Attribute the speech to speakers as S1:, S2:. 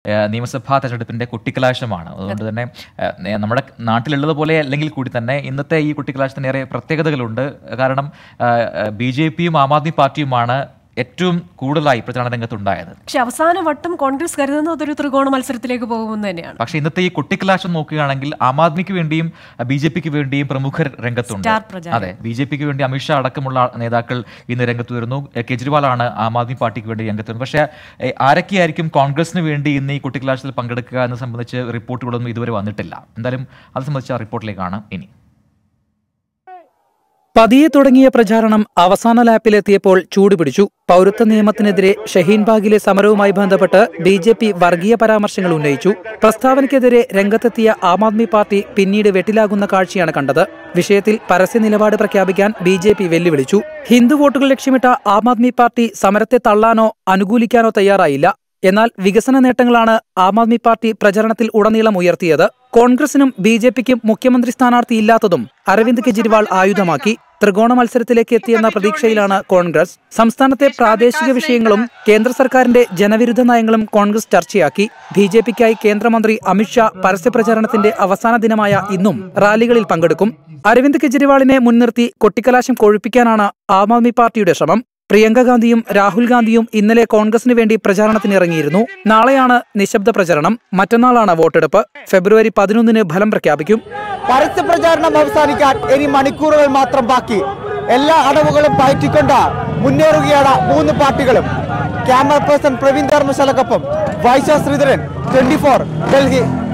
S1: ഏഹ്, നിയമസഭാ തെരഞ്ഞെടുപ്പിന്റെ കുട്ടിക്കലാശമാണ് അതുകൊണ്ട് തന്നെ ഏഹ്, നേ- നമ്മുടെ നാട്ടിലുള്ളതുപോലെ അല്ലെങ്കിൽ കൂടി തന്നെ ഇന്നത്തെ ഈ കുട്ടിക്കലാശത്തിന് ഏറെ പ്രത്യേകതകളുണ്ട് കാരണം ബി ജെ പിയും ആം ആദ്മി പാർട്ടിയുമാണ് ഏറ്റവും കൂടുതലായി പ്രചാരണ രംഗത്തുണ്ടായത്
S2: പക്ഷെ അവസാന വട്ടം കോൺഗ്രസ് കരുതുന്നത് അതൊരു ത്രികോണ മത്സരത്തിലേക്ക് പോകുമെന്ന് തന്നെയാണ്
S1: പക്ഷേ ഇന്നത്തെ ഈ കുട്ടിക്കലാശം നോക്കുകയാണെങ്കിൽ ആം ആദ്മിക്ക് വേണ്ടിയും ബി ജെ പിക്ക് വേണ്ടിയും പ്രമുഖർ രംഗത്തുണ്ട്
S2: സ്റ്റാർ പ്രചാരകർ.
S1: അതെ ബി ജെ പിക്ക് വേണ്ടി അമിത്ഷാ അടക്കമുള്ള നേതാക്കൾ ഇന്ന് രംഗത്ത് വരുന്നു എ, കെജ്രിവാളാണ് ആം ആദ്മി പാർട്ടിക്ക് വേണ്ടി രംഗത്ത് വരുന്നത് പക്ഷേ എ, ആരൊക്കെയായിരിക്കും കോൺഗ്രസിന് വേണ്ടി ഇന്ന് ഈ കുട്ടിക്കലാശത്തിൽ പങ്കെടുക്കുക എന്ന് സംബന്ധിച്ച് റിപ്പോർട്ടുകളൊന്നും ഇതുവരെ വന്നിട്ടില്ല എന്തായാലും അത് സംബന്ധിച്ച ആ റിപ്പോർട്ടിലേക്കാണ് ഇനി
S3: പതിയെ തുടങ്ങിയ പ്രചാരണം അവസാന ലാപ്പിലെത്തിയപ്പോൾ ചൂടുപിടിച്ചു പൗരത്വ നിയമത്തിനെതിരെ ഷഹീൻബാഗിലെ സമരവുമായി ബന്ധപ്പെട്ട് ബി ജെ പി വർഗീയ പരാമർശങ്ങൾ ഉന്നയിച്ചു പ്രസ്താവനയ്ക്കെതിരെ രംഗത്തെത്തിയ ആം ആദ്മി പാർട്ടി പിന്നീട് വെട്ടിലാകുന്ന കാഴ്ചയാണ് കണ്ടത് വിഷയത്തിൽ പരസ്യ നിലപാട് പ്രഖ്യാപിക്കാൻ ബി ജെ പി വെല്ലുവിളിച്ചു ഹിന്ദു വോട്ടുകൾ ലക്ഷ്യമിട്ട ആം ആദ്മി പാർട്ടി സമരത്തെ തള്ളാനോ അനുകൂലിക്കാനോ തയ്യാറായില്ല എന്നാൽ വികസന നേട്ടങ്ങളാണ് ആം ആദ്മി പാർട്ടി പ്രചരണത്തിൽ ഉടനീളം ഉയർത്തിയത് കോൺഗ്രസിനും ബി ജെ പിക്കും മുഖ്യമന്ത്രി സ്ഥാനാർത്ഥി ഇല്ലാത്തതും അരവിന്ദ് കെജ്രിവാൾ ആയുധമാക്കി ത്രികോണ മത്സരത്തിലേക്ക് എത്തിയെന്ന പ്രതീക്ഷയിലാണ് കോൺഗ്രസ് സംസ്ഥാനത്തെ പ്രാദേശിക വിഷയങ്ങളും കേന്ദ്ര സർക്കാരിന്റെ ജനവിരുദ്ധ നയങ്ങളും കോൺഗ്രസ് ചർച്ചയാക്കി ബി ജെ പിക്കായി കേന്ദ്രമന്ത്രി അമിത്ഷാ പരസ്യപ്രചാരണത്തിന്റെ അവസാന ദിനമായ ഇന്നും റാലികളിൽ പങ്കെടുക്കും അരവിന്ദ് കെജ്രിവാളിനെ മുൻനിർത്തി കൊട്ടിക്കലാശം കൊഴുപ്പിക്കാനാണ് ആം ആദ്മി പാർട്ടിയുടെ ശ്രമം പ്രിയങ്ക ഗാന്ധിയും രാഹുൽ ഗാന്ധിയും ഇന്നലെ കോൺഗ്രസിന് വേണ്ടി പ്രചാരണത്തിന് ഇറങ്ങിയിരുന്നു നാളെയാണ് നിശബ്ദ പ്രചരണം മറ്റന്നാളാണ് വോട്ടെടുപ്പ് ഫെബ്രുവരി പതിനൊന്നിന് ഫലം പ്രഖ്യാപിക്കും
S4: പരസ്യപ്രചാരണം അവസാനിക്കാൻ ഇനി മണിക്കൂറുകൾ മാത്രം ബാക്കി എല്ലാ അടവുകളും പയറ്റിക്കൊണ്ട് മുന്നേറുകയാണ് മൂന്ന് പാർട്ടികളും ക്യാമറ പേഴ്സൺ പ്രവീൺ ധർമ്മശാലക്കൊപ്പം വൈശ ശ്രീധരൻ ട്വന്റി ഡൽഹി